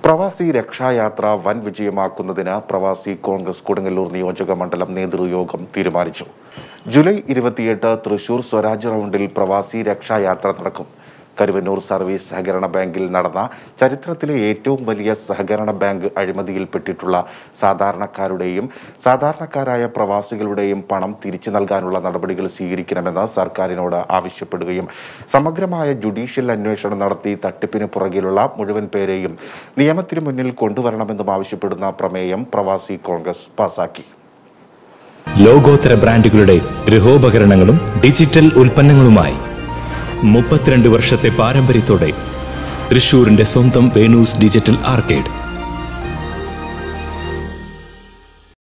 പ്രവാസി രക്ഷായാത്ര വൻ വിജയമാക്കുന്നതിന് പ്രവാസി കോൺഗ്രസ് കൊടുങ്ങല്ലൂർ നിയോജക മണ്ഡലം നേതൃയോഗം തീരുമാനിച്ചു ജൂലൈ ഇരുപത്തിയെട്ട് തൃശൂർ സ്വരാജ് റൗണ്ടിൽ പ്രവാസി രക്ഷായാത്ര നടക്കും കരുവന്നൂർ സർവീസ് സഹകരണ ബാങ്കിൽ നടന്ന ചരിത്രത്തിലെ ഏറ്റവും വലിയ സഹകരണ ബാങ്ക് അഴിമതിയിൽപ്പെട്ടിട്ടുള്ള സാധാരണക്കാരുടെയും സാധാരണക്കാരായ പ്രവാസികളുടെയും പണം തിരിച്ചു നൽകാനുള്ള നടപടികൾ സ്വീകരിക്കണമെന്ന് സർക്കാരിനോട് ആവശ്യപ്പെടുകയും സമഗ്രമായ ജുഡീഷ്യൽ അന്വേഷണം നടത്തി തട്ടിപ്പിന് പുറകിലുള്ള മുഴുവൻ പേരെയും നിയമത്തിനു മുന്നിൽ കൊണ്ടുവരണമെന്നും ആവശ്യപ്പെടുന്ന പ്രമേയം പ്രവാസി കോൺഗ്രസ് പാസാക്കി ലോകോത്തര ബ്രാൻഡുകളുടെ ഗൃഹോപകരണങ്ങളും ഡിജിറ്റൽ ഉൽപ്പന്നങ്ങളുമായി മുപ്പത്തിരണ്ട് വർഷത്തെ പാരമ്പര്യത്തോടെ തൃശൂരിന്റെ സ്വന്തം വേണൂസ് ഡിജിറ്റൽ ആർക്കേഡ്